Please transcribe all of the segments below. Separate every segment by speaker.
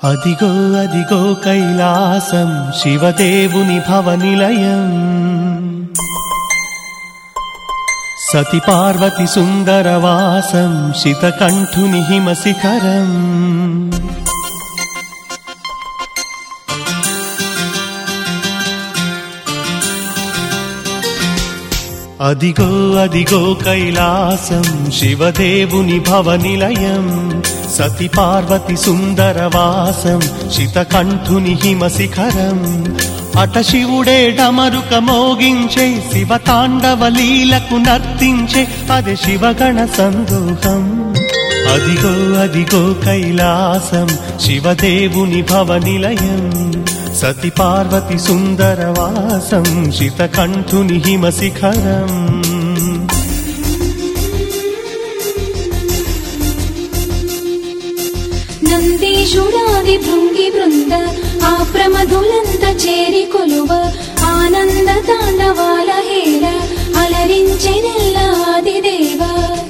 Speaker 1: అదిగో అదిగో కైలాసం శివదేవుని భవనిలయం సతి పార్వతి సుందరవాసం శితకంఠుని హిమశిఖరం అదిగో అదిగో కైలాసం శివదేవుని భవనిలయం సతి పార్వతి సుందరవాసం శితకంఠుని హిమశిఖరం అట శివుడే డమరుక మోగించే శివ తాండవ లీలకు నర్తించే అది శివగణ సందోహం అదిగో అదిగో కైలాసం శివదేవుని భవనిలయం సతి పార్వతి సుందరవాసం శితకంఠుని హిమశిఖరం
Speaker 2: నందీశుడాది భృంగి బృంద ఆ ప్రమధులంత చేరి కొలువ ఆనంద తాండవాల హేళ అలరించెనెల్ల ఆదిదేవ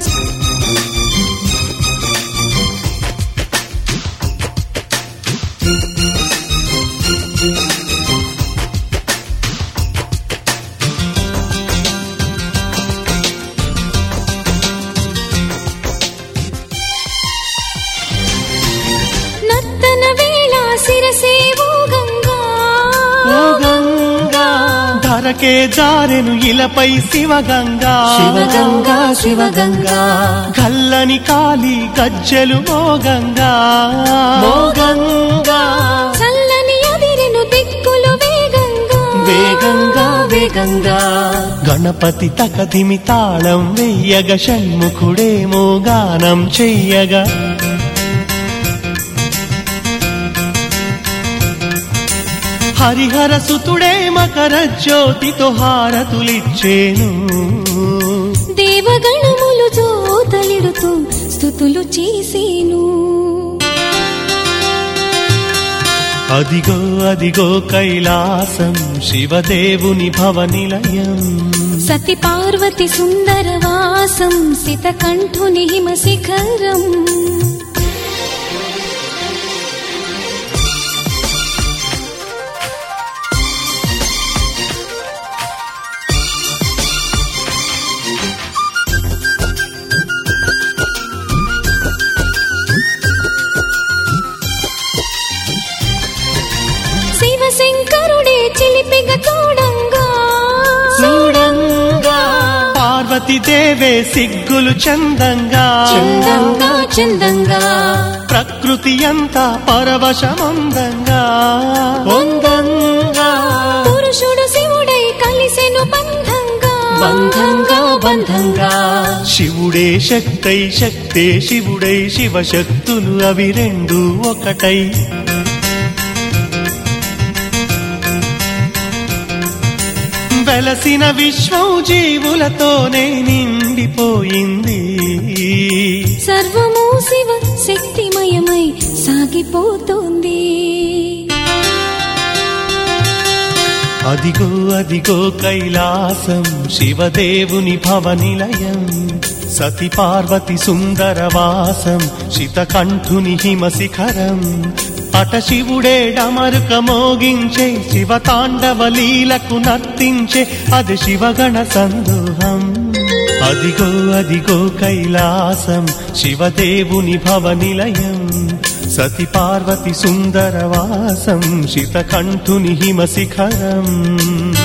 Speaker 2: నత్తన వేళ శిరసేవో గంగా
Speaker 1: ఓ గంగా ధరకే జారెను ఇలపై శివగంగా
Speaker 2: శివగంగా శివగంగా
Speaker 1: గల్లని కాలి గజ్జెలు ఓ గంగా ఓ గంగా
Speaker 2: చల్లని అదిరెను దిక్కులు వేగంగా
Speaker 1: వేగంగా వేగంగా గణపతి తకదిమి తాళం వెయ్యగ షణ్ముఖుడేమో గానం చెయ్యగా హరిహర సుతుడే మకర జ్యోతితో హారతులిచ్చేను
Speaker 2: దేవగణములు జోతలిడుతూ స్థుతులు చేసేను
Speaker 1: అదిగో అదిగో కైలాసం శివదేవుని భవనిలయం
Speaker 2: సతి పార్వతి సుందరవాసం సితకంఠుని హిమశిఖరం శివశంకరుడే చిలిపిగ చూడంగా
Speaker 1: చూడంగా పార్వతి దేవే సిగ్గులు చందంగా
Speaker 2: చందంగా చందంగా
Speaker 1: ప్రకృతి అంతా పరవశమందంగా ఉందంగా
Speaker 2: పురుషుడు శివుడై కలిసెను బంధంగా
Speaker 1: బంధంగా బంధంగా శివుడే శక్తై శక్తే శివుడై శివశక్తులు అవి రెండు ఒకటై వెలసిన విశ్వం జీవులతోనే నిండిపోయింది
Speaker 2: సర్వము శివ శక్తిమయమై సాగిపోతోంది
Speaker 1: అదిగో అదిగో కైలాసం శివదేవుని భవనిలయం సతి పార్వతి సుందరవాసం శితకంఠుని హిమశిఖరం అట శివుడే డమరుక మోగించే శివ తాండవ లీలకు నర్తించే అది శివగణ సందోహం అదిగో అదిగో కైలాసం శివదేవుని భవనిలయం సతి పార్వతి సుందరవాసం శితకంఠుని హిమశిఖరం